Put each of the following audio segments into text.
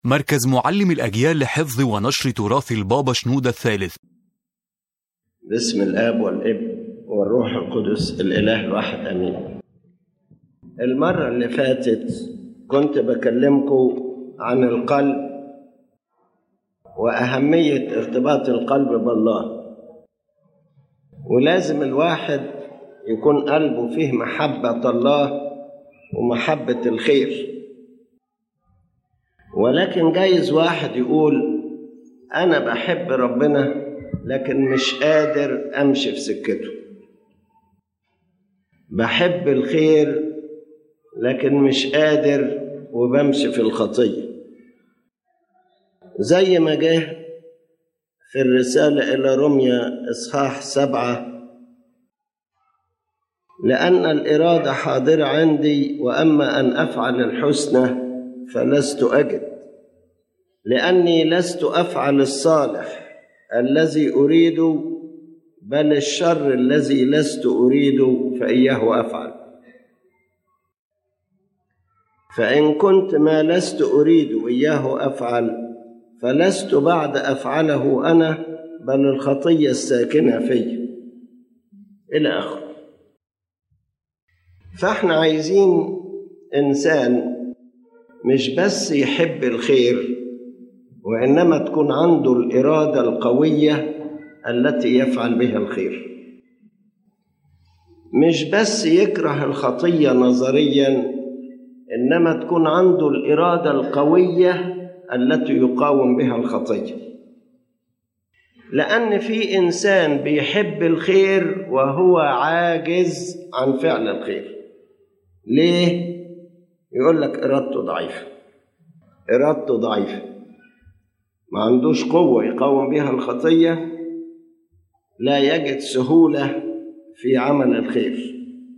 مركز معلم الأجيال لحفظ ونشر تراث البابا شنودة الثالث باسم الاب والابن والروح القدس الاله الواحد امين المره اللي فاتت كنت بكلمكم عن القلب واهميه ارتباط القلب بالله ولازم الواحد يكون قلبه فيه محبه الله ومحبه الخير ولكن جايز واحد يقول انا بحب ربنا لكن مش قادر امشي في سكته بحب الخير لكن مش قادر وبمشي في الخطيه زي ما جه في الرساله الى روميا اصحاح سبعه لان الاراده حاضره عندي واما ان افعل الحسنى فلست اجد لاني لست افعل الصالح الذي اريد بل الشر الذي لست اريد فاياه افعل فان كنت ما لست اريد اياه افعل فلست بعد افعله انا بل الخطيه الساكنه في الى اخره فاحنا عايزين انسان مش بس يحب الخير وانما تكون عنده الاراده القويه التي يفعل بها الخير مش بس يكره الخطيه نظريا انما تكون عنده الاراده القويه التي يقاوم بها الخطيه لان في انسان بيحب الخير وهو عاجز عن فعل الخير ليه يقول لك ارادته ضعيفه ارادته ضعيفه ما عندوش قوة يقاوم بها الخطية لا يجد سهولة في عمل الخير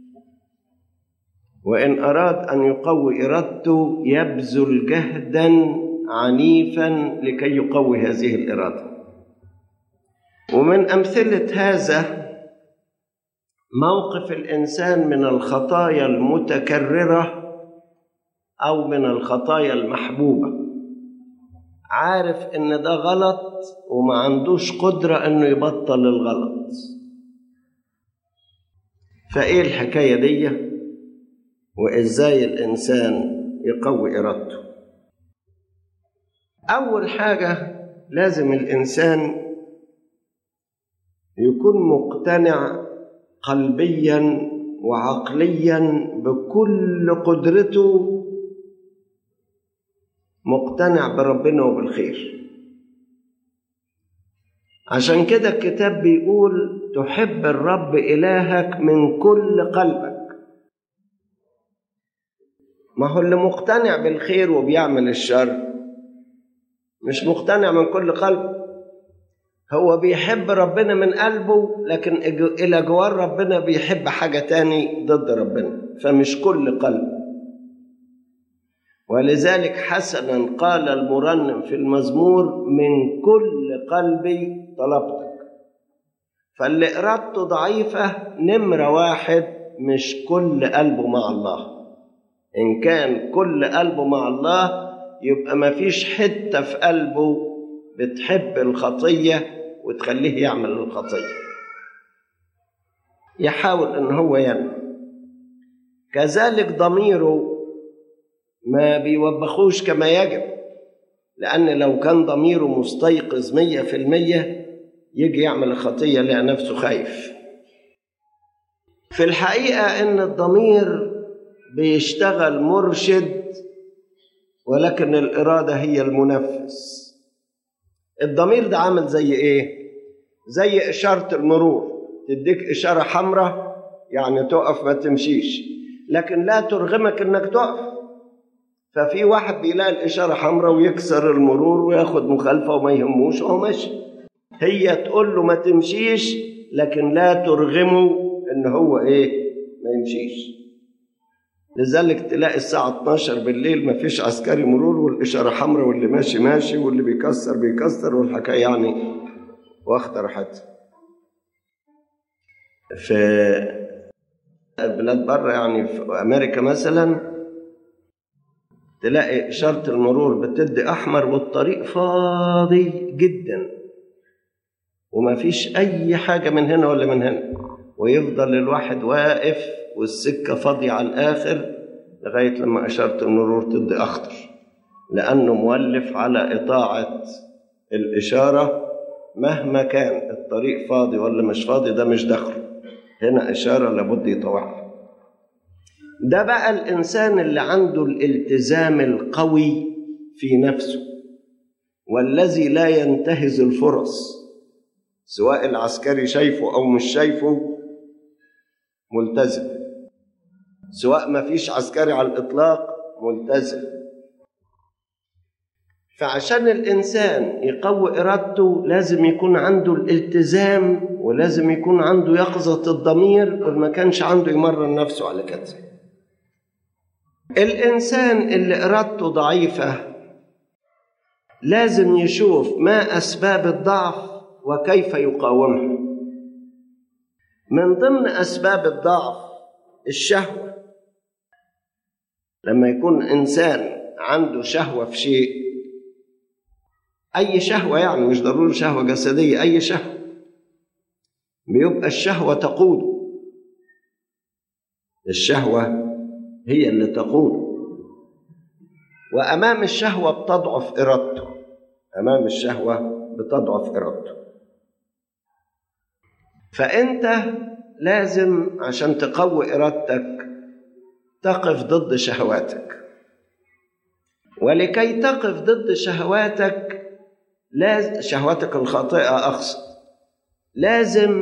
وإن أراد أن يقوي إرادته يبذل جهدا عنيفا لكي يقوي هذه الإرادة ومن أمثلة هذا موقف الإنسان من الخطايا المتكررة أو من الخطايا المحبوبة عارف ان ده غلط وما عندوش قدرة انه يبطل الغلط فايه الحكاية دي وازاي الانسان يقوي ارادته اول حاجة لازم الانسان يكون مقتنع قلبيا وعقليا بكل قدرته مقتنع بربنا وبالخير عشان كده الكتاب بيقول تحب الرب إلهك من كل قلبك ما هو اللي مقتنع بالخير وبيعمل الشر مش مقتنع من كل قلب هو بيحب ربنا من قلبه لكن إلى جوار ربنا بيحب حاجة تاني ضد ربنا فمش كل قلب ولذلك حسنا قال المرنم في المزمور من كل قلبي طلبتك فاللي ارادته ضعيفه نمره واحد مش كل قلبه مع الله ان كان كل قلبه مع الله يبقى ما فيش حته في قلبه بتحب الخطيه وتخليه يعمل الخطيه يحاول ان هو ينمو كذلك ضميره ما بيوبخوش كما يجب لأن لو كان ضميره مستيقظ مية في المية يجي يعمل الخطية لقى نفسه خايف في الحقيقة إن الضمير بيشتغل مرشد ولكن الإرادة هي المنفذ الضمير ده عامل زي إيه؟ زي إشارة المرور تديك إشارة حمراء يعني تقف ما تمشيش لكن لا ترغمك إنك تقف ففي واحد بيلاقي الإشارة حمراء ويكسر المرور وياخد مخالفة وما يهموش وهو ماشي هي تقول له ما تمشيش لكن لا ترغمه إن هو إيه ما يمشيش لذلك تلاقي الساعة 12 بالليل ما فيش عسكري مرور والإشارة حمراء واللي ماشي ماشي واللي بيكسر بيكسر والحكاية يعني واخدة راحتها في بلاد بره يعني في أمريكا مثلا تلاقي إشارة المرور بتدي أحمر والطريق فاضي جدا وما فيش أي حاجة من هنا ولا من هنا ويفضل الواحد واقف والسكة فاضية على الآخر لغاية لما إشارة المرور تدي أخضر لأنه مولف على إطاعة الإشارة مهما كان الطريق فاضي ولا مش فاضي ده مش دخله هنا إشارة لابد يطوعها ده بقى الإنسان اللي عنده الالتزام القوي في نفسه والذي لا ينتهز الفرص سواء العسكري شايفه أو مش شايفه ملتزم سواء ما فيش عسكري على الإطلاق ملتزم فعشان الإنسان يقوي إرادته لازم يكون عنده الالتزام ولازم يكون عنده يقظة الضمير وما كانش عنده يمرن نفسه على كده الإنسان اللي إرادته ضعيفة لازم يشوف ما أسباب الضعف وكيف يقاومها من ضمن أسباب الضعف الشهوة لما يكون إنسان عنده شهوة في شيء أي شهوة يعني مش ضروري شهوة جسدية أي شهوة بيبقى الشهوة تقوده الشهوة هي اللي تقوده وأمام الشهوة بتضعف إرادته أمام الشهوة بتضعف إرادته فأنت لازم عشان تقوي إرادتك تقف ضد شهواتك ولكي تقف ضد شهواتك لازم شهواتك الخاطئة أقصد لازم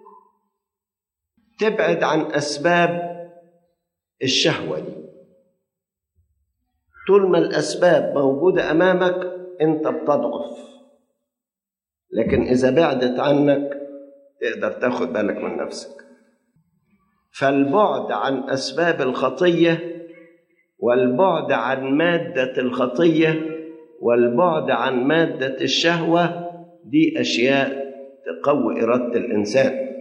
تبعد عن أسباب الشهوة دي طول ما الأسباب موجودة أمامك أنت بتضعف لكن إذا بعدت عنك تقدر تاخد بالك من نفسك فالبعد عن أسباب الخطية والبعد عن مادة الخطية والبعد عن مادة الشهوة دي أشياء تقوي إرادة الإنسان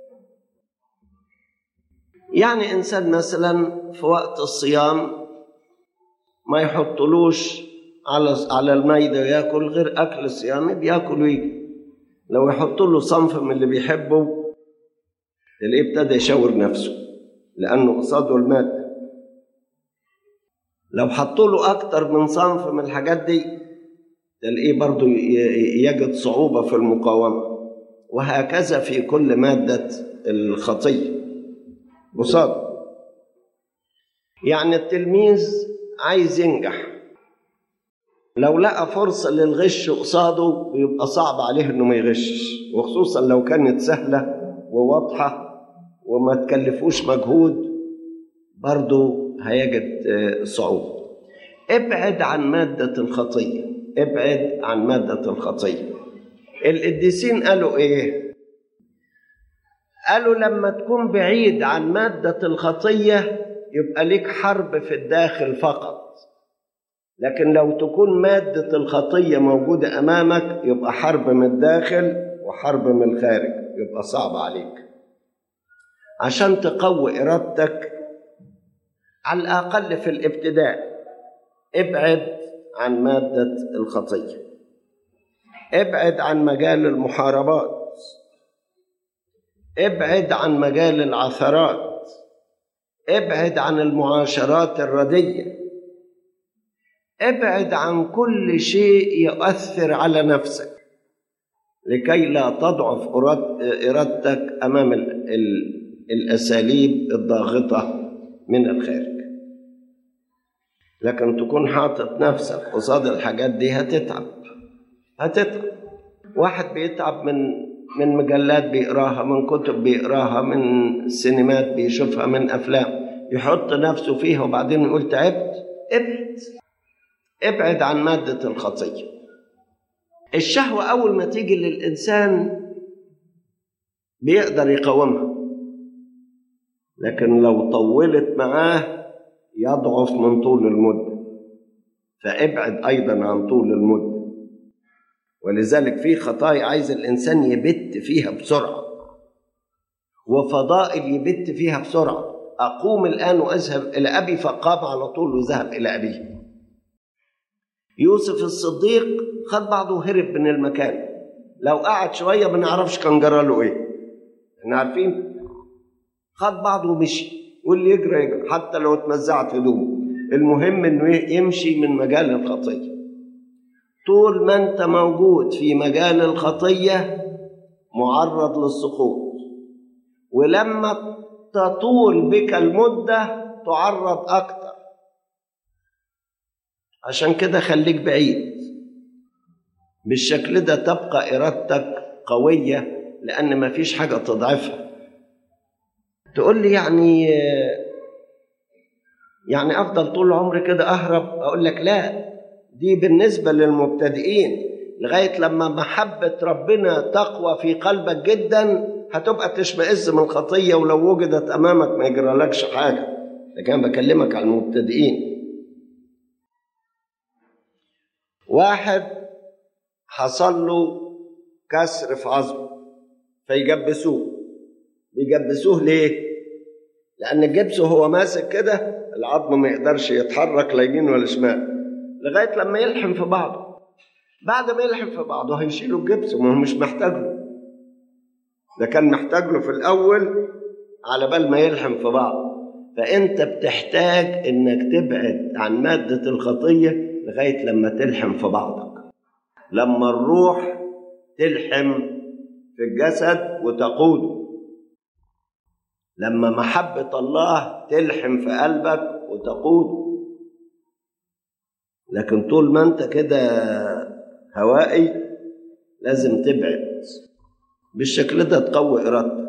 يعني إنسان مثلا في وقت الصيام ما يحطلوش على على الميدة ياكل غير أكل الصيام بياكل ويجي لو يحط له صنف من اللي بيحبه تلاقيه ابتدى يشاور نفسه لأنه قصاده المادة لو حطوا له أكتر من صنف من الحاجات دي تلاقيه برضه يجد صعوبة في المقاومة وهكذا في كل مادة الخطية قصاد يعني التلميذ عايز ينجح لو لقى فرصة للغش قصاده بيبقى صعب عليه انه ما يغشش وخصوصا لو كانت سهلة وواضحة وما تكلفوش مجهود برضه هيجد صعوبة ابعد عن مادة الخطية ابعد عن مادة الخطية القديسين قالوا ايه قالوا لما تكون بعيد عن مادة الخطية يبقى ليك حرب في الداخل فقط لكن لو تكون مادة الخطية موجودة أمامك يبقى حرب من الداخل وحرب من الخارج يبقى صعب عليك عشان تقوي إرادتك على الأقل في الابتداء ابعد عن مادة الخطية ابعد عن مجال المحاربات ابعد عن مجال العثرات ابعد عن المعاشرات الرديه ابعد عن كل شيء يؤثر على نفسك لكي لا تضعف ارادتك امام ال ال الاساليب الضاغطه من الخارج لكن تكون حاطط نفسك قصاد الحاجات دي هتتعب هتتعب واحد بيتعب من من مجلات بيقراها من كتب بيقراها من سينمات بيشوفها من افلام يحط نفسه فيها وبعدين يقول تعبت ابعد ابعد عن مادة الخطية الشهوة أول ما تيجي للإنسان بيقدر يقاومها لكن لو طولت معاه يضعف من طول المدة فابعد أيضا عن طول المدة ولذلك في خطايا عايز الإنسان يبت فيها بسرعة وفضائل يبت فيها بسرعة أقوم الآن وأذهب إلى أبي فقام على طول وذهب إلى أبيه يوسف الصديق خد بعضه وهرب من المكان لو قعد شوية ما نعرفش كان جرى له ايه احنا عارفين خد بعضه ومشي واللي يجري يجري حتى لو اتمزعت هدومه المهم انه يمشي من مجال الخطيه طول ما انت موجود في مجال الخطيه معرض للسقوط ولما تطول بك المده تعرض اكتر عشان كده خليك بعيد بالشكل ده تبقى ارادتك قويه لان مفيش حاجه تضعفها تقول لي يعني يعني افضل طول عمري كده اهرب اقول لك لا دي بالنسبه للمبتدئين لغايه لما محبه ربنا تقوى في قلبك جدا هتبقى تشمئز من الخطيه ولو وجدت امامك ما يجرالكش حاجه لكن انا بكلمك عن المبتدئين واحد حصل له كسر في عظمه فيجبسوه بيجبسوه ليه؟ لأن الجبس وهو ماسك كده العظم ما يقدرش يتحرك لا يمين ولا شمال لغاية لما يلحم في بعضه بعد ما يلحم في بعضه هيشيلوا الجبس ما هو مش محتاج له ده كان محتاج له في الأول على بال ما يلحم في بعضه فأنت بتحتاج إنك تبعد عن مادة الخطية لغاية لما تلحم في بعضك لما الروح تلحم في الجسد وتقوده لما محبة الله تلحم في قلبك وتقوده لكن طول ما انت كده هوائي لازم تبعد بالشكل ده تقوي ارادتك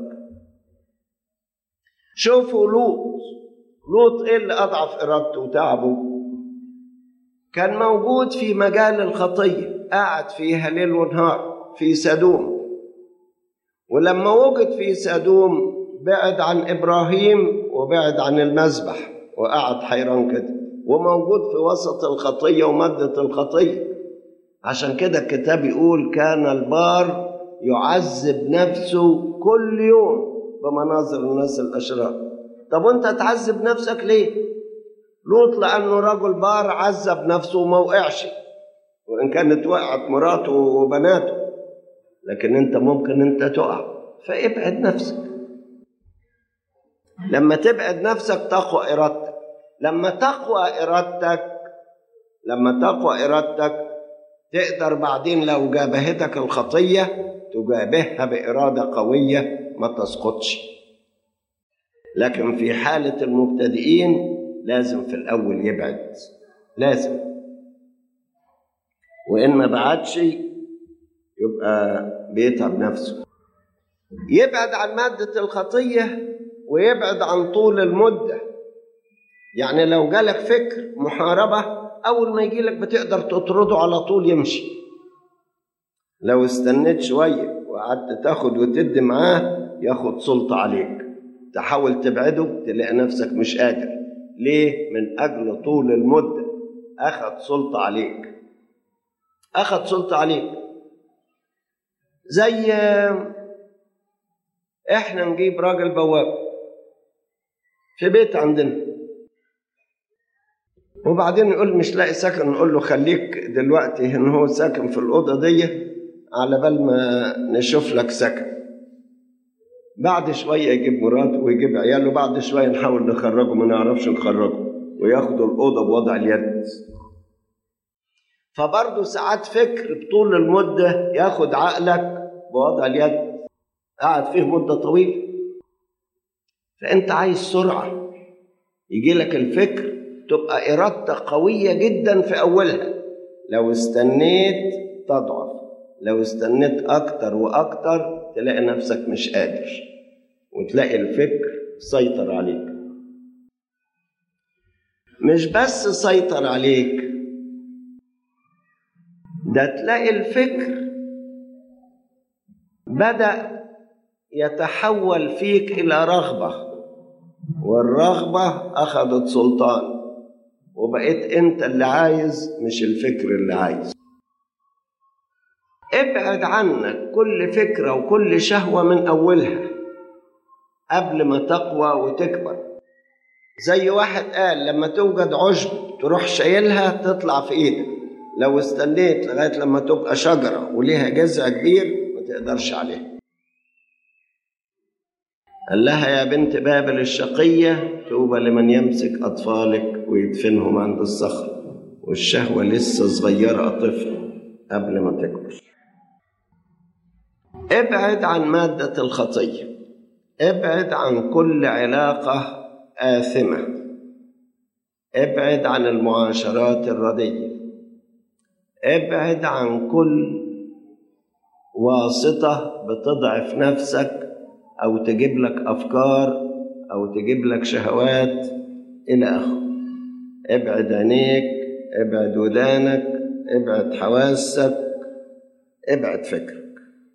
شوفوا لوط لوط ايه اللي اضعف ارادته وتعبه كان موجود في مجال الخطيه قاعد فيها ليل ونهار في سدوم ولما وجد في سدوم بعد عن ابراهيم وبعد عن المذبح وقعد حيران كده وموجود في وسط الخطيه وماده الخطيه عشان كده الكتاب يقول كان البار يعذب نفسه كل يوم بمناظر الناس الاشرار طب وانت تعذب نفسك ليه لوط لانه رجل بار عذب نفسه وما وقعش وان كانت وقعت مراته وبناته لكن انت ممكن انت تقع فابعد نفسك لما تبعد نفسك تقوى ارادتك لما تقوى ارادتك لما تقوى ارادتك تقدر بعدين لو جابهتك الخطيه تجابهها باراده قويه ما تسقطش لكن في حاله المبتدئين لازم في الاول يبعد لازم وان ما بعدش يبقى بيتعب نفسه يبعد عن ماده الخطيه ويبعد عن طول المده يعني لو جالك فكر محاربه اول ما يجي لك بتقدر تطرده على طول يمشي لو استنيت شويه وقعدت تاخد وتدي معاه ياخد سلطه عليك تحاول تبعده تلاقي نفسك مش قادر ليه من اجل طول المده اخذ سلطه عليك اخذ سلطه عليك زي احنا نجيب راجل بواب في بيت عندنا وبعدين يقول مش لاقي سكن نقول له خليك دلوقتي ان هو ساكن في الاوضه دي على بال ما نشوف لك سكن بعد شويه يجيب مراته ويجيب عياله بعد شويه نحاول نخرجه ما نعرفش نخرجه وياخدوا الاوضه بوضع اليد فبرضه ساعات فكر بطول المده ياخد عقلك بوضع اليد قعد فيه مده طويله فانت عايز سرعه يجي لك الفكر تبقى ارادتك قويه جدا في اولها لو استنيت تضعف لو استنيت اكتر واكتر تلاقي نفسك مش قادر وتلاقي الفكر سيطر عليك مش بس سيطر عليك ده تلاقي الفكر بدا يتحول فيك الى رغبه والرغبه اخذت سلطان وبقيت انت اللي عايز مش الفكر اللي عايز ابعد عنك كل فكره وكل شهوه من اولها قبل ما تقوى وتكبر زي واحد قال لما توجد عشب تروح شايلها تطلع في ايدك لو استنيت لغاية لما تبقى شجرة وليها جذع كبير ما تقدرش عليها قال لها يا بنت بابل الشقية توبى لمن يمسك أطفالك ويدفنهم عند الصخر والشهوة لسه صغيرة طفل قبل ما تكبر ابعد عن مادة الخطية ابعد عن كل علاقة آثمة ابعد عن المعاشرات الردية ابعد عن كل واسطة بتضعف نفسك أو تجيب لك أفكار أو تجيب لك شهوات إلى آخره ابعد عينيك ابعد ودانك ابعد حواسك ابعد فكرك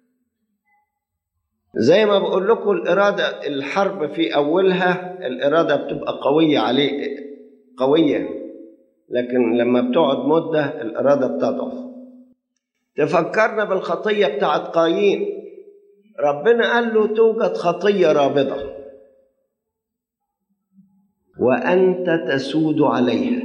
زي ما بقول لكم الإرادة الحرب في أولها الإرادة بتبقى قوية عليه قوية لكن لما بتقعد مدة الإرادة بتضعف تفكرنا بالخطية بتاعت قايين ربنا قال له توجد خطية رابضة وأنت تسود عليها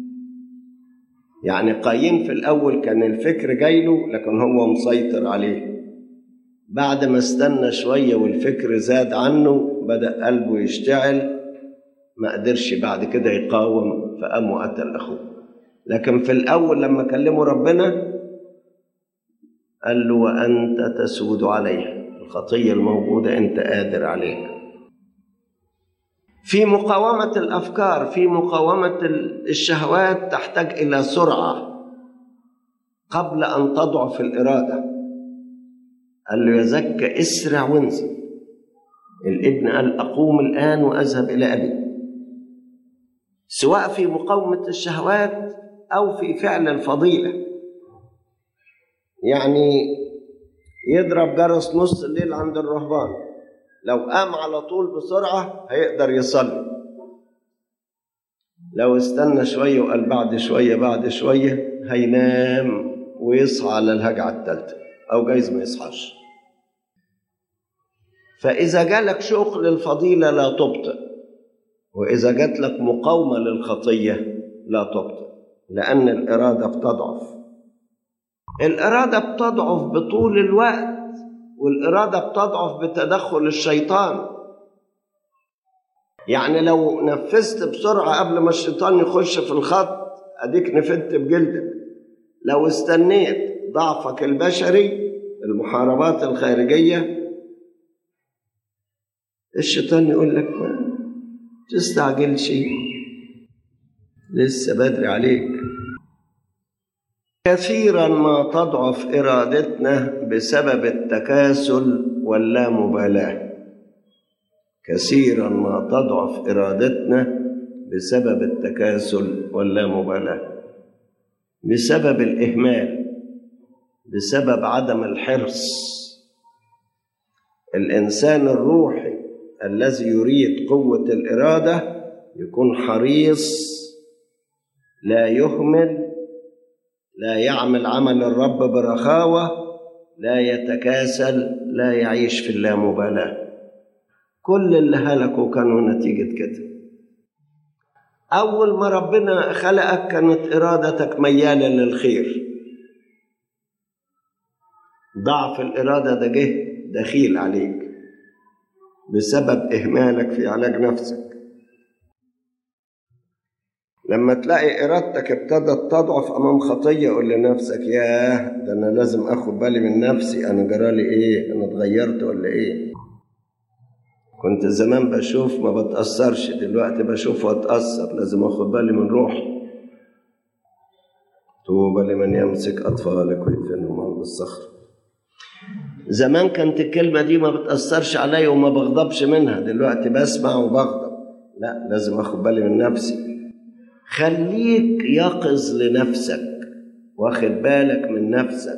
يعني قايين في الأول كان الفكر جايله لكن هو مسيطر عليه بعد ما استنى شوية والفكر زاد عنه بدأ قلبه يشتعل ما قدرش بعد كده يقاوم فقام وقتل أخوه لكن في الأول لما كلمه ربنا قال له وأنت تسود عليها الخطية الموجودة أنت قادر عليها في مقاومة الأفكار في مقاومة الشهوات تحتاج إلى سرعة قبل أن تضعف الإرادة قال له يا زكى اسرع وانزل الابن قال أقوم الآن وأذهب إلى أبي سواء في مقاومة الشهوات أو في فعل الفضيلة يعني يضرب جرس نص الليل عند الرهبان لو قام على طول بسرعة هيقدر يصلي لو استنى شوية وقال بعد شوية بعد شوية هينام ويصحى على الهجعة الثالثة أو جايز ما يصحاش فإذا جالك شوق للفضيلة لا تبطئ وإذا جات لك مقاومة للخطية لا تبطئ لأن الإرادة بتضعف الإرادة بتضعف بطول الوقت والإرادة بتضعف بتدخل الشيطان يعني لو نفذت بسرعة قبل ما الشيطان يخش في الخط أديك نفدت بجلدك لو استنيت ضعفك البشري المحاربات الخارجية الشيطان يقول لك ما تستعجلش لسه بدري عليك كثيرا ما تضعف ارادتنا بسبب التكاسل واللامبالاه كثيرا ما تضعف ارادتنا بسبب التكاسل واللامبالاه بسبب الاهمال بسبب عدم الحرص الانسان الروحي الذي يريد قوه الاراده يكون حريص لا يهمل لا يعمل عمل الرب برخاوة لا يتكاسل لا يعيش في اللامبالاة كل اللي هلكوا كانوا نتيجة كده أول ما ربنا خلقك كانت إرادتك ميالة للخير ضعف الإرادة ده جه دخيل عليك بسبب إهمالك في علاج نفسك لما تلاقي إرادتك ابتدت تضعف أمام خطية قول لنفسك ياه ده أنا لازم أخد بالي من نفسي أنا جرالي إيه أنا اتغيرت ولا إيه كنت زمان بشوف ما بتأثرش دلوقتي بشوف وأتأثر لازم أخد بالي من روحي طوبى لمن يمسك أطفالك ويدفنهم عند الصخر زمان كانت الكلمة دي ما بتأثرش عليا وما بغضبش منها دلوقتي بسمع وبغضب لا لازم أخد بالي من نفسي خليك يقظ لنفسك واخد بالك من نفسك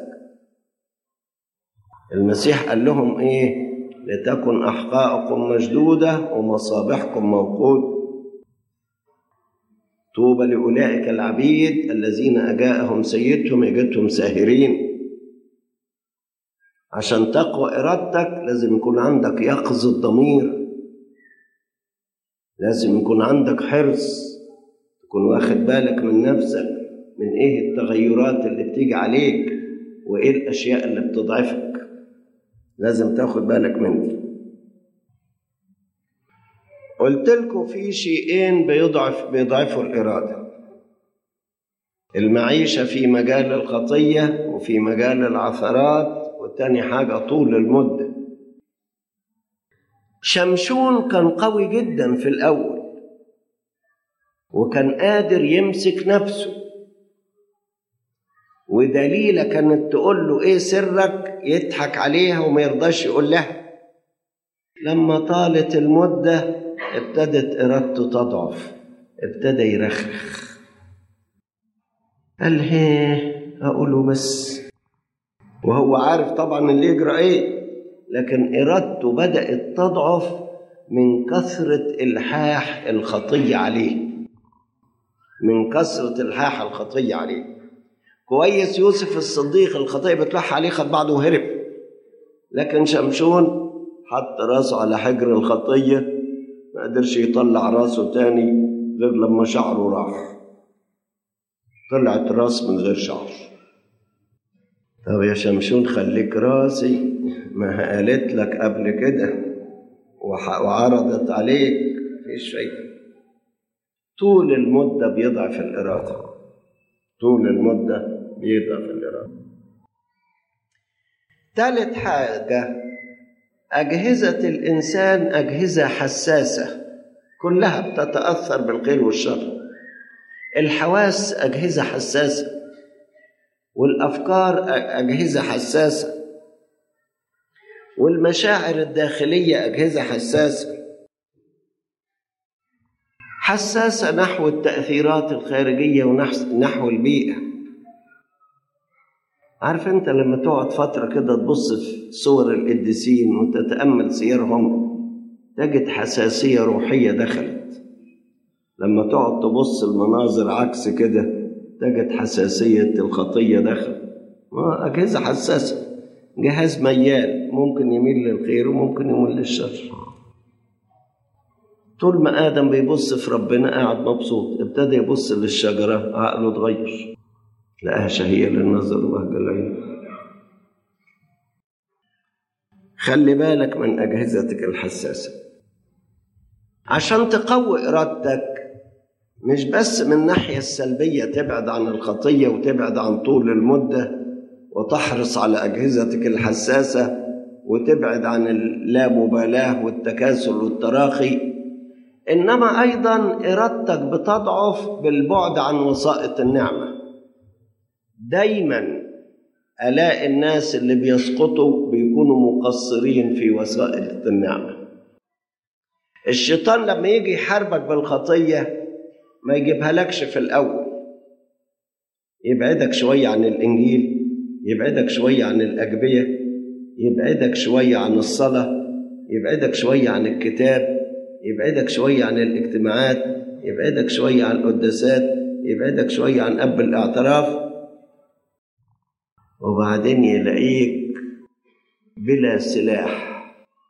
المسيح قال لهم ايه لتكن احقاءكم مشدوده ومصابيحكم موقود طوبى لاولئك العبيد الذين اجاءهم سيدهم يجدهم ساهرين عشان تقوى ارادتك لازم يكون عندك يقظ الضمير لازم يكون عندك حرص تكون واخد بالك من نفسك من ايه التغيرات اللي بتيجي عليك وايه الاشياء اللي بتضعفك لازم تاخد بالك من دي قلت لكم في شيئين بيضعف بيضعفوا الإرادة المعيشة في مجال الخطية وفي مجال العثرات وتاني حاجة طول المدة شمشون كان قوي جدا في الأول وكان قادر يمسك نفسه ودليلة كانت تقول له ايه سرك يضحك عليها وما يرضاش يقول لها لما طالت المدة ابتدت إرادته تضعف ابتدى يرخرخ قال هي أقوله بس وهو عارف طبعا اللي يجرى ايه لكن إرادته بدأت تضعف من كثرة إلحاح الخطية عليه من كثرة إلحاح الخطية عليه كويس يوسف الصديق الخطية بتلح عليه خد بعضه وهرب لكن شمشون حط راسه على حجر الخطية ما قدرش يطلع راسه تاني غير لما شعره راح طلعت راس من غير شعر طب يا شمشون خليك راسي ما قالت لك قبل كده وعرضت عليك مفيش فايدة طول المدة بيضعف الإرادة طول المدة بيضعف الإرادة ثالث حاجة أجهزة الإنسان أجهزة حساسة كلها بتتأثر بالخير والشر الحواس أجهزة حساسة والأفكار أجهزة حساسة والمشاعر الداخلية أجهزة حساسة حساسة نحو التأثيرات الخارجية ونحو البيئة عارف انت لما تقعد فترة كده تبص في صور القديسين وتتأمل سيرهم تجد حساسية روحية دخلت لما تقعد تبص المناظر عكس كده تجد حساسية الخطية دخل أجهزة حساسة جهاز ميال ممكن يميل للخير وممكن يميل للشر طول ما آدم بيبص في ربنا قاعد مبسوط ابتدى يبص للشجرة عقله اتغير لقاها شهية للنظر وبهجة العين خلي بالك من أجهزتك الحساسة عشان تقوي إرادتك مش بس من الناحية السلبية تبعد عن الخطية وتبعد عن طول المدة وتحرص على أجهزتك الحساسة وتبعد عن اللامبالاة والتكاسل والتراخي إنما أيضا إرادتك بتضعف بالبعد عن وسائط النعمة دايما ألاقي الناس اللي بيسقطوا بيكونوا مقصرين في وسائل النعمة الشيطان لما يجي يحاربك بالخطية ما يجيبها لكش في الأول يبعدك شوية عن الإنجيل يبعدك شوية عن الأجبية يبعدك شوية عن الصلاة يبعدك شوية عن الكتاب يبعدك شوية عن الاجتماعات يبعدك شوية عن القداسات يبعدك شوية عن أب الاعتراف وبعدين يلاقيك بلا سلاح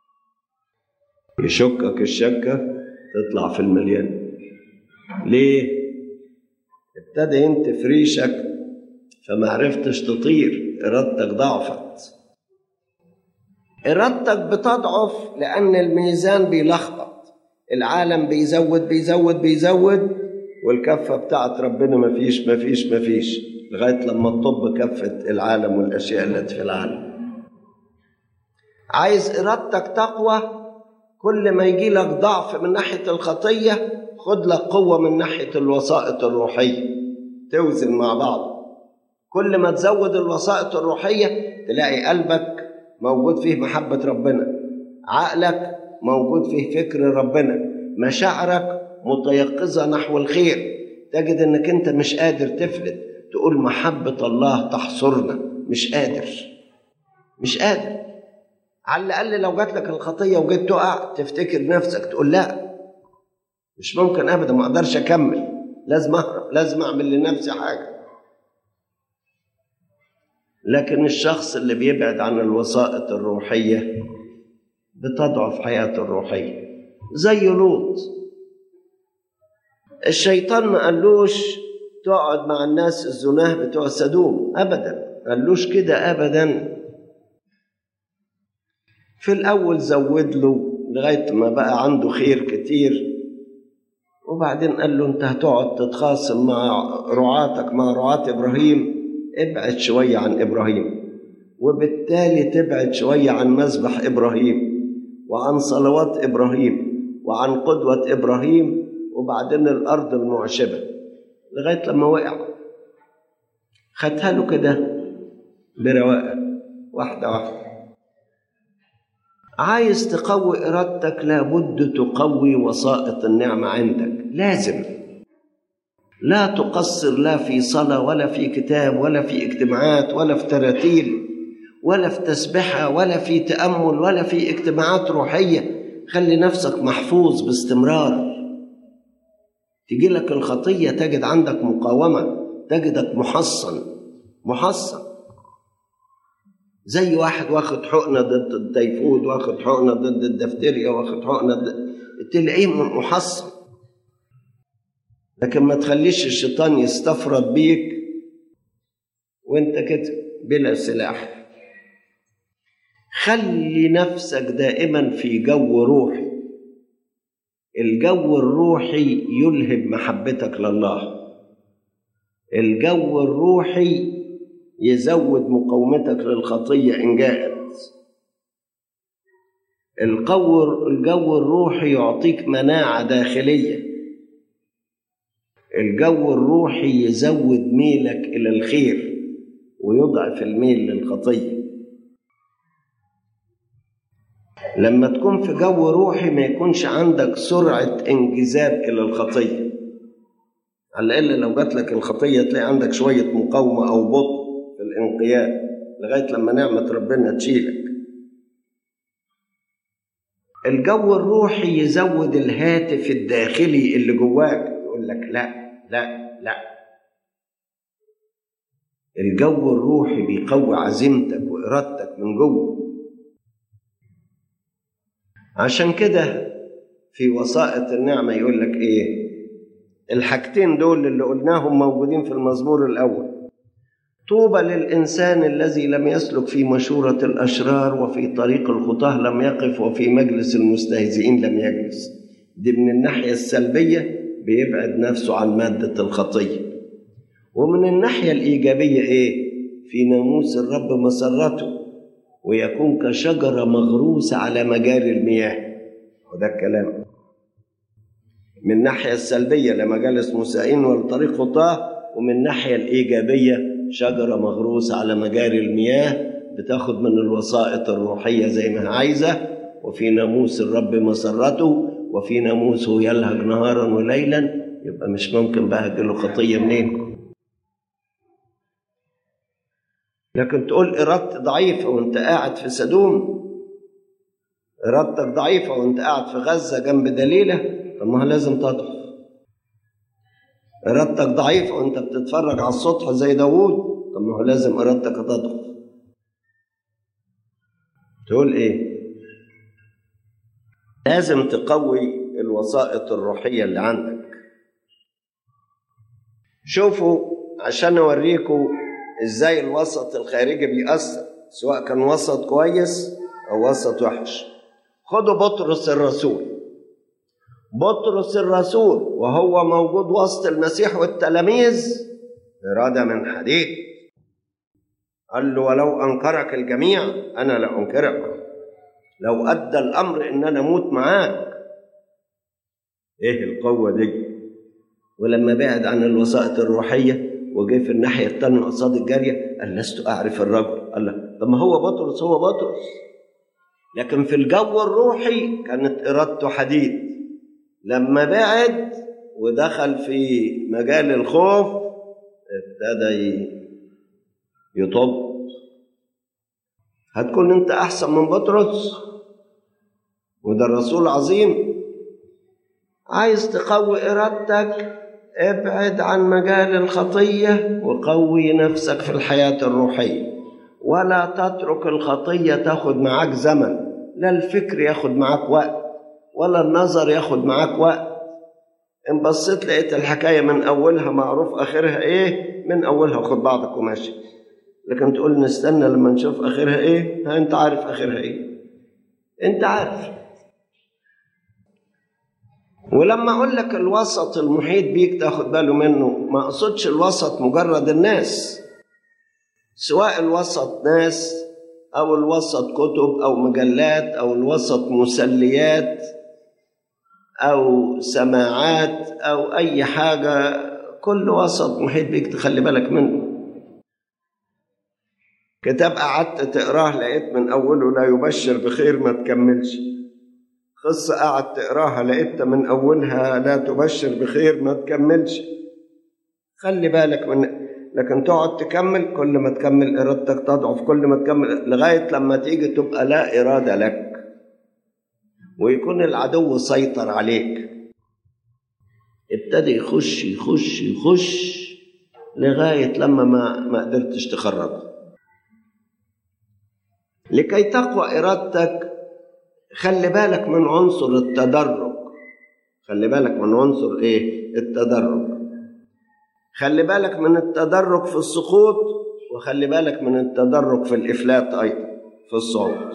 يشكك الشكة تطلع في المليان ليه؟ ابتدى ينتف ريشك فما عرفتش تطير إرادتك ضعفت إرادتك بتضعف لأن الميزان بيلخبط العالم بيزود بيزود بيزود والكفة بتاعت ربنا مفيش مفيش مفيش لغاية لما تطب كفة العالم والأشياء التي في العالم عايز إرادتك تقوى كل ما يجي لك ضعف من ناحية الخطية خد لك قوة من ناحية الوسائط الروحية توزن مع بعض كل ما تزود الوسائط الروحية تلاقي قلبك موجود فيه محبة ربنا عقلك موجود فيه فكر ربنا مشاعرك متيقظة نحو الخير تجد انك انت مش قادر تفلت تقول محبة الله تحصرنا مش قادر مش قادر على الأقل لو جات لك الخطية وجيت تقع تفتكر نفسك تقول لا مش ممكن أبدا ما أقدرش أكمل لازم أهرب لازم أعمل لنفسي حاجة لكن الشخص اللي بيبعد عن الوسائط الروحية بتضعف حياته الروحية زي لوط الشيطان ما قالوش تقعد مع الناس الزناه بتوع سدوم ابدا قالوش كده ابدا في الاول زود له لغايه ما بقى عنده خير كتير وبعدين قال له انت هتقعد تتخاصم مع رعاتك مع رعاة ابراهيم ابعد شويه عن ابراهيم وبالتالي تبعد شويه عن مذبح ابراهيم وعن صلوات ابراهيم وعن قدوه ابراهيم وبعدين الارض المعشبه لغايه لما وقع خدها له كده برواقه واحده واحده عايز تقوي ارادتك لابد تقوي وسائط النعمه عندك لازم لا تقصر لا في صلاه ولا في كتاب ولا في اجتماعات ولا في تراتيل ولا في تسبحه ولا في تامل ولا في اجتماعات روحيه خلي نفسك محفوظ باستمرار تجي لك الخطيه تجد عندك مقاومه تجدك محصن محصن زي واحد واخد حقنة ضد التيفود واخد حقنة ضد الدفتيريا واخد حقنة ضد تلاقيه محصن لكن ما تخليش الشيطان يستفرد بيك وانت كده بلا سلاح خلي نفسك دائما في جو روحي الجو الروحي يلهب محبتك لله الجو الروحي يزود مقاومتك للخطية إن جاءت القو الجو الروحي يعطيك مناعة داخلية الجو الروحي يزود ميلك إلى الخير ويضعف الميل للخطية لما تكون في جو روحي ما يكونش عندك سرعة انجذاب إلى الخطية على الأقل لو جات لك الخطية تلاقي عندك شوية مقاومة أو بطء في الانقياد لغاية لما نعمة ربنا تشيلك الجو الروحي يزود الهاتف الداخلي اللي جواك يقول لك لا لا لا الجو الروحي بيقوي عزيمتك وإرادتك من جوه عشان كده في وسائط النعمة يقول لك إيه الحاجتين دول اللي قلناهم موجودين في المزمور الأول طوبى للإنسان الذي لم يسلك في مشورة الأشرار وفي طريق الخطاه لم يقف وفي مجلس المستهزئين لم يجلس دي من الناحية السلبية بيبعد نفسه عن مادة الخطية ومن الناحية الإيجابية إيه في ناموس الرب مسرته ويكون كشجرة مغروسة على مجاري المياه وده الكلام من الناحية السلبية لمجالس مسائين والطريق خطاه ومن الناحية الإيجابية شجرة مغروسة على مجاري المياه بتاخد من الوسائط الروحية زي ما عايزة وفي ناموس الرب مسرته وفي ناموسه يلهج نهارا وليلا يبقى مش ممكن بقى له خطية منين لكن تقول إرادتي ضعيفة وأنت قاعد في سدوم إرادتك ضعيفة وأنت قاعد في غزة جنب دليلة طب ما لازم تضعف إرادتك ضعيفة وأنت بتتفرج على السطح زي داوود طب ما هو لازم إرادتك تضعف تقول إيه؟ لازم تقوي الوسائط الروحية اللي عندك شوفوا عشان أوريكم إزاي الوسط الخارجي بيأثر سواء كان وسط كويس أو وسط وحش خدوا بطرس الرسول بطرس الرسول وهو موجود وسط المسيح والتلاميذ إرادة من حديد قال له ولو أنكرك الجميع أنا لا أنكرك لو أدى الأمر إن أنا أموت معاك إيه القوة دي ولما بعد عن الوسائط الروحية وجه في الناحية التانية قصاد الجارية قال لست أعرف الرجل قال له طب ما هو بطرس هو بطرس لكن في الجو الروحي كانت إرادته حديد لما بعد ودخل في مجال الخوف ابتدى يطب هتكون انت احسن من بطرس وده الرسول عظيم عايز تقوي ارادتك ابعد عن مجال الخطيه وقوي نفسك في الحياه الروحيه ولا تترك الخطيه تاخد معاك زمن لا الفكر ياخد معاك وقت ولا النظر ياخد معاك وقت ان بصيت لقيت الحكايه من اولها معروف اخرها ايه من اولها خد بعضك وماشي لكن تقول نستنى لما نشوف اخرها ايه ها انت عارف اخرها ايه انت عارف ولما اقول لك الوسط المحيط بيك تاخد باله منه ما اقصدش الوسط مجرد الناس سواء الوسط ناس او الوسط كتب او مجلات او الوسط مسليات او سماعات او اي حاجه كل وسط محيط بيك تخلي بالك منه كتاب قعدت تقراه لقيت من اوله لا يبشر بخير ما تكملش قصة قعدت تقراها لقيت من أولها لا تبشر بخير ما تكملش خلي بالك من لكن تقعد تكمل كل ما تكمل إرادتك تضعف كل ما تكمل لغاية لما تيجي تبقى لا إرادة لك ويكون العدو سيطر عليك ابتدي يخش يخش يخش لغاية لما ما ما قدرتش تخرجه لكي تقوى إرادتك خلي بالك من عنصر التدرج خلي بالك من عنصر ايه التدرج خلي بالك من التدرج في السقوط وخلي بالك من التدرج في الافلات ايضا في الصعود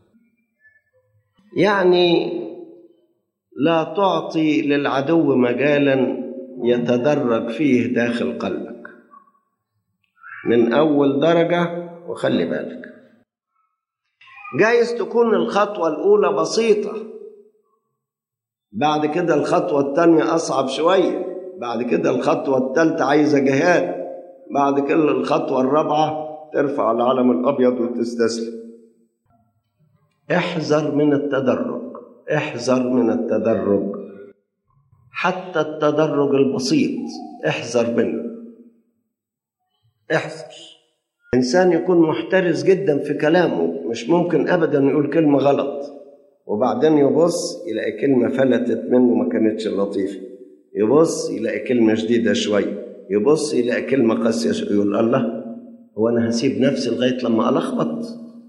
يعني لا تعطي للعدو مجالا يتدرج فيه داخل قلبك من اول درجه وخلي بالك جايز تكون الخطوة الأولى بسيطة بعد كده الخطوة الثانية أصعب شوية بعد كده الخطوة الثالثة عايزة جهاد بعد كده الخطوة الرابعة ترفع العلم الأبيض وتستسلم احذر من التدرج احذر من التدرج حتى التدرج البسيط احذر منه احذر إنسان يكون محترس جدا في كلامه مش ممكن أبدا يقول كلمة غلط وبعدين يبص يلاقي كلمة فلتت منه ما كانتش لطيفة يبص يلاقي كلمة شديدة شوية يبص يلاقي كلمة قاسية شوية يقول الله هو أنا هسيب نفسي لغاية لما ألخبط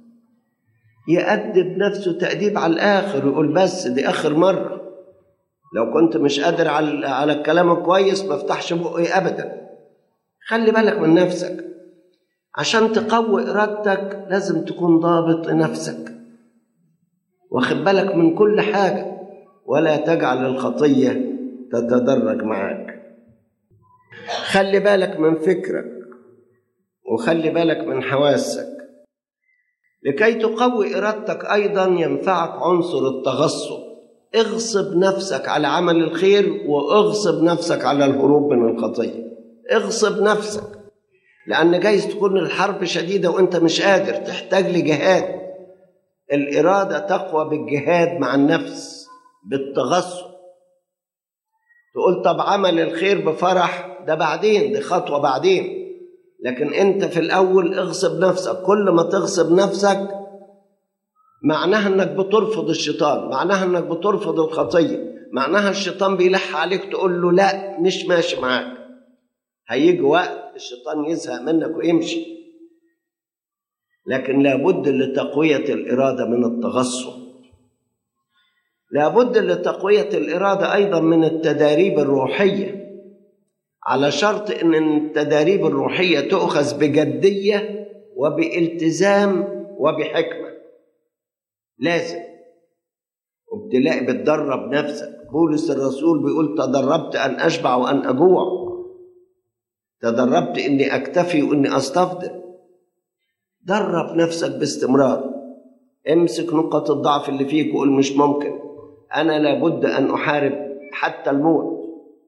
يأدب نفسه تأديب على الآخر ويقول بس دي آخر مرة لو كنت مش قادر على على الكلام كويس ما افتحش بقي أبدا خلي بالك من نفسك عشان تقوي إرادتك لازم تكون ضابط لنفسك واخد بالك من كل حاجة ولا تجعل الخطية تتدرج معاك خلي بالك من فكرك وخلي بالك من حواسك لكي تقوي إرادتك أيضا ينفعك عنصر التغصب اغصب نفسك على عمل الخير واغصب نفسك على الهروب من الخطية اغصب نفسك لأن جايز تكون الحرب شديدة وأنت مش قادر تحتاج لجهاد الإرادة تقوى بالجهاد مع النفس بالتغصب تقول طب عمل الخير بفرح ده بعدين دي خطوة بعدين لكن أنت في الأول اغصب نفسك كل ما تغصب نفسك معناها انك بترفض الشيطان معناها انك بترفض الخطيه معناها الشيطان بيلح عليك تقول له لا مش ماشي معاك هيجي وقت الشيطان يزهق منك ويمشي لكن لابد لتقوية الإرادة من التغصب لابد لتقوية الإرادة أيضا من التداريب الروحية على شرط أن التداريب الروحية تؤخذ بجدية وبالتزام وبحكمة لازم وبتلاقي بتدرب نفسك بولس الرسول بيقول تدربت أن أشبع وأن أجوع تدربت اني اكتفي واني استفضل درب نفسك باستمرار امسك نقط الضعف اللي فيك وقول مش ممكن انا لابد ان احارب حتى الموت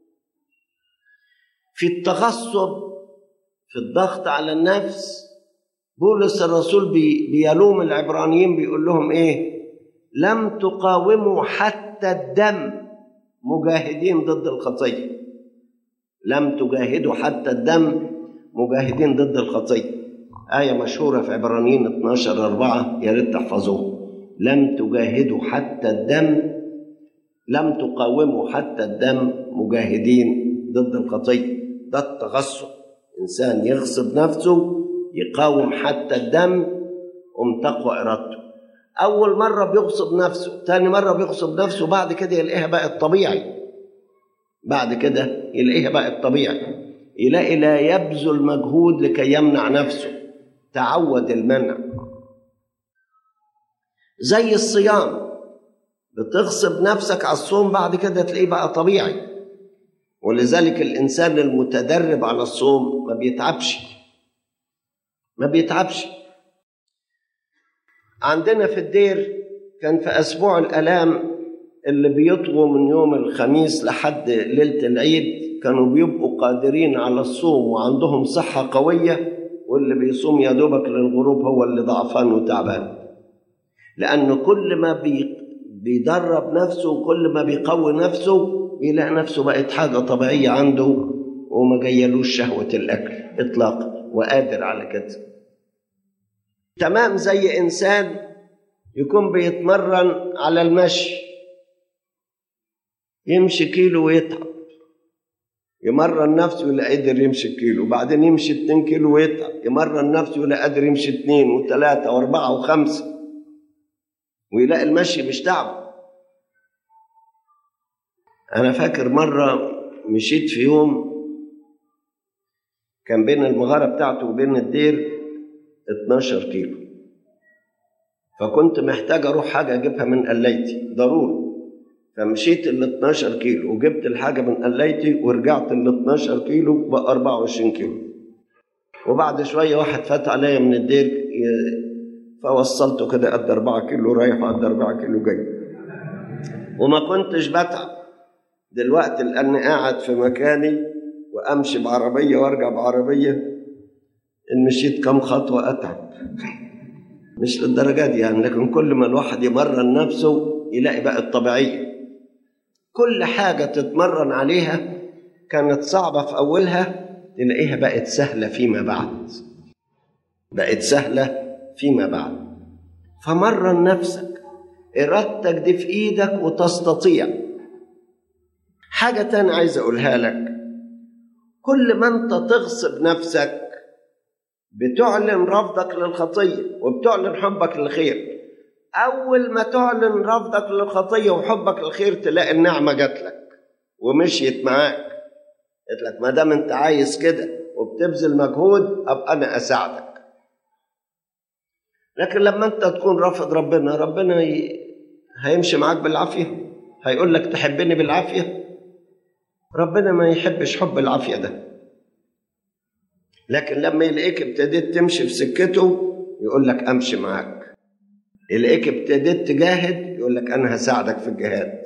في التغصب في الضغط على النفس بولس الرسول بي بيلوم العبرانيين بيقول لهم ايه لم تقاوموا حتى الدم مجاهدين ضد الخطيه لم تجاهدوا حتى الدم مجاهدين ضد الخطيه آية مشهورة في عبرانيين 12 4 يا ريت تحفظوها لم تجاهدوا حتى الدم لم تقاوموا حتى الدم مجاهدين ضد الخطية ده التغصب إنسان يغصب نفسه يقاوم حتى الدم قم تقوى إرادته أول مرة بيغصب نفسه تاني مرة بيغصب نفسه بعد كده يلاقيها بقت طبيعي بعد كده يلاقيها بقت طبيعي يلاقي لا يبذل مجهود لكي يمنع نفسه تعود المنع زي الصيام بتغصب نفسك على الصوم بعد كده تلاقيه بقى طبيعي ولذلك الإنسان المتدرب على الصوم ما بيتعبش ما بيتعبش عندنا في الدير كان في أسبوع الآلام اللي بيطغوا من يوم الخميس لحد ليلة العيد كانوا بيبقوا قادرين على الصوم وعندهم صحة قوية واللي بيصوم يا دوبك للغروب هو اللي ضعفان وتعبان لأن كل ما بي بيدرب نفسه وكل ما بيقوي نفسه بيلاقي نفسه بقت حاجة طبيعية عنده وما جيلوش شهوة الأكل إطلاقا وقادر على كده تمام زي إنسان يكون بيتمرن على المشي يمشي كيلو ويتعب يمرن نفسه ولا قادر يمشي كيلو وبعدين يمشي 2 كيلو ويتعب يمرن نفسه ولا قادر يمشي 2 و3 و4 و5 ويلاقي المشي مش تعب أنا فاكر مرة مشيت في يوم كان بين المغارة بتاعته وبين الدير 12 كيلو فكنت محتاج أروح حاجة أجيبها من قليتي ضروري فمشيت ال 12 كيلو وجبت الحاجة من قليتي ورجعت ال 12 كيلو بقى 24 كيلو وبعد شوية واحد فات عليا من الدير فوصلته كده قد 4 كيلو رايح وقد 4 كيلو جاي وما كنتش بتعب دلوقتي لأني قاعد في مكاني وأمشي بعربية وأرجع بعربية إن مشيت كم خطوة أتعب مش للدرجة دي يعني لكن كل ما الواحد يمرن نفسه يلاقي بقى الطبيعية كل حاجة تتمرن عليها كانت صعبة في أولها تلاقيها بقت سهلة فيما بعد بقت سهلة فيما بعد فمرن نفسك إرادتك دي في إيدك وتستطيع حاجة تانية عايز أقولها لك كل ما أنت تغصب نفسك بتعلن رفضك للخطية وبتعلن حبك للخير أول ما تعلن رفضك للخطية وحبك للخير تلاقي النعمة جات لك ومشيت معاك قلت لك ما دام أنت عايز كده وبتبذل مجهود أبقى أنا أساعدك لكن لما أنت تكون رافض ربنا ربنا ي... هيمشي معاك بالعافية هيقول لك تحبني بالعافية ربنا ما يحبش حب العافية ده لكن لما يلاقيك ابتديت تمشي في سكته يقول لك امشي معاك يلاقيك ابتديت تجاهد يقول لك انا هساعدك في الجهاد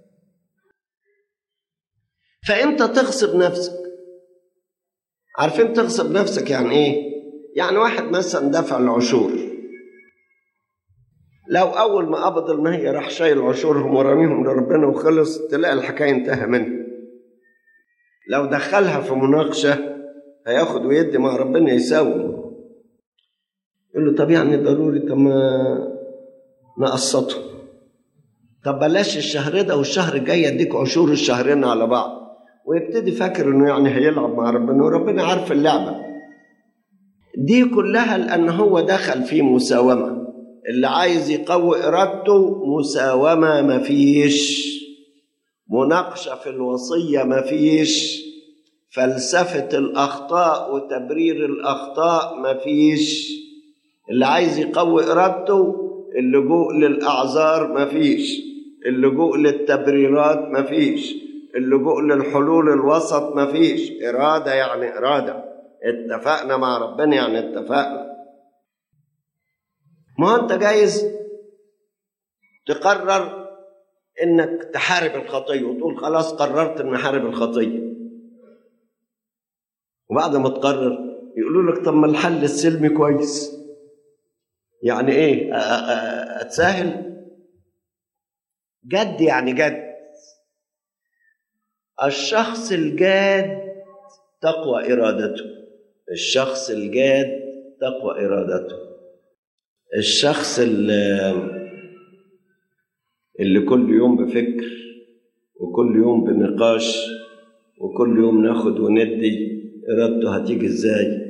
فانت تغصب نفسك عارفين تغصب نفسك يعني ايه يعني واحد مثلا دفع العشور لو اول ما قبض المية راح شايل عشورهم ورميهم لربنا وخلص تلاقي الحكايه انتهى منها لو دخلها في مناقشه هياخد ويدي مع ربنا يساوي يقول له طب يعني ضروري طب ما نقسطه طب بلاش الشهر ده والشهر الجاي اديك عشور الشهرين على بعض ويبتدي فاكر انه يعني هيلعب مع ربنا وربنا عارف اللعبه دي كلها لان هو دخل في مساومه اللي عايز يقوي ارادته مساومه مفيش مناقشه في الوصيه مفيش فلسفة الأخطاء وتبرير الأخطاء مفيش اللي عايز يقوي إرادته اللجوء للأعذار مفيش اللجوء للتبريرات مفيش اللجوء للحلول الوسط مفيش إرادة يعني إرادة اتفقنا مع ربنا يعني اتفقنا ما أنت جايز تقرر إنك تحارب الخطية وتقول خلاص قررت إن أحارب الخطية وبعد ما تقرر يقولوا لك طب ما الحل السلمي كويس يعني ايه اتساهل جد يعني جد الشخص الجاد تقوى ارادته الشخص الجاد تقوى ارادته الشخص اللي, اللي كل يوم بفكر وكل يوم بنقاش وكل يوم ناخد وندي إرادته هتيجي إزاي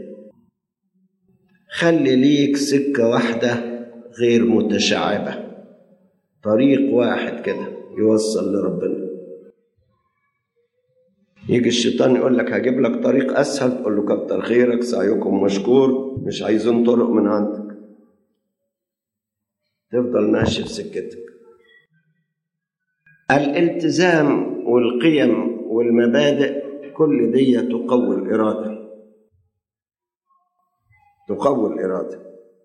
خلي ليك سكة واحدة غير متشعبة طريق واحد كده يوصل لربنا يجي الشيطان يقول لك هجيب لك طريق اسهل تقول له كتر خيرك سعيكم مشكور مش عايزين طرق من عندك تفضل ماشي في سكتك الالتزام والقيم والمبادئ كل دي تقوي الإرادة تقوي الإرادة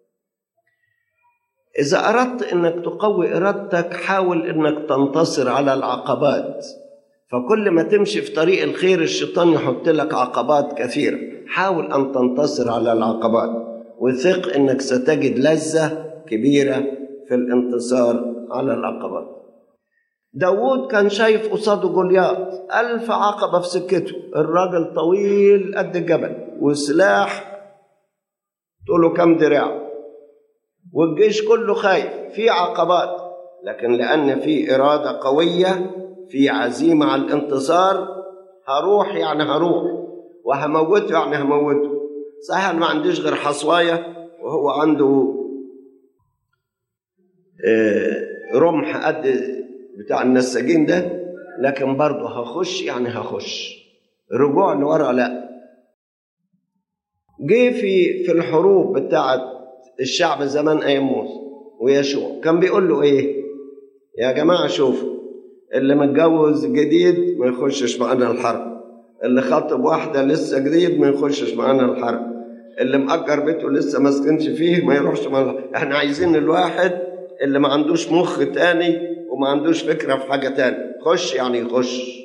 إذا أردت أنك تقوي إرادتك حاول أنك تنتصر على العقبات فكل ما تمشي في طريق الخير الشيطان يحط لك عقبات كثيرة حاول أن تنتصر على العقبات وثق أنك ستجد لذة كبيرة في الانتصار على العقبات داوود كان شايف قصاده جولياط ألف عقبة في سكته الراجل طويل قد الجبل وسلاح تقوله كم دراع والجيش كله خايف في عقبات لكن لأن في إرادة قوية في عزيمة على الانتصار هروح يعني هروح وهموته يعني هموته صحيح أنا ما عنديش غير حصواية وهو عنده رمح قد بتاع النساجين ده لكن برضه هخش يعني هخش رجوع لورا لا جه في في الحروب بتاعت الشعب زمان ايام موسى ويشوع كان بيقول له ايه يا جماعه شوفوا اللي متجوز جديد ما يخشش معانا الحرب اللي خاطب واحده لسه جديد ما يخشش معانا الحرب اللي مأجر بيته لسه ما سكنش فيه ما يروحش معانا احنا عايزين الواحد اللي ما عندوش مخ تاني وما عندوش فكره في حاجه تاني خش يعني يخش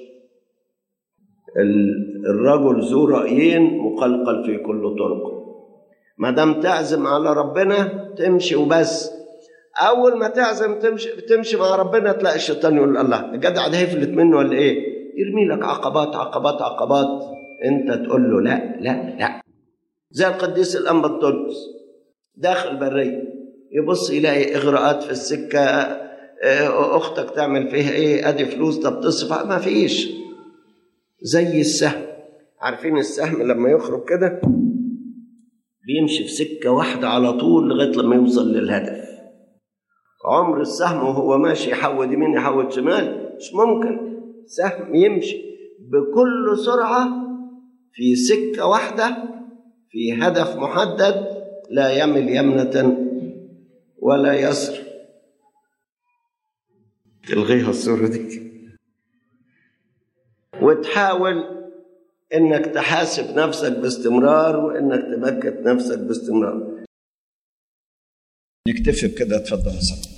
الرجل ذو رايين مقلقل في كل طرق ما دام تعزم على ربنا تمشي وبس اول ما تعزم تمشي تمشي مع ربنا تلاقي الشيطان يقول الله الجدع ده هيفلت منه ولا ايه يرمي لك عقبات عقبات عقبات انت تقول له لا لا لا زي القديس الانبا الطلس داخل بريه يبص يلاقي اغراءات في السكه اختك تعمل فيها ايه ادي فلوس طب تصرف ما فيش زي السهم عارفين السهم لما يخرج كده بيمشي في سكه واحده على طول لغايه لما يوصل للهدف عمر السهم وهو ماشي يحود يمين يحود شمال مش ممكن سهم يمشي بكل سرعه في سكه واحده في هدف محدد لا يمل يمنه ولا يسر تلغيها الصورة دي وتحاول انك تحاسب نفسك باستمرار وانك تبكت نفسك باستمرار نكتفي بكده اتفضل يا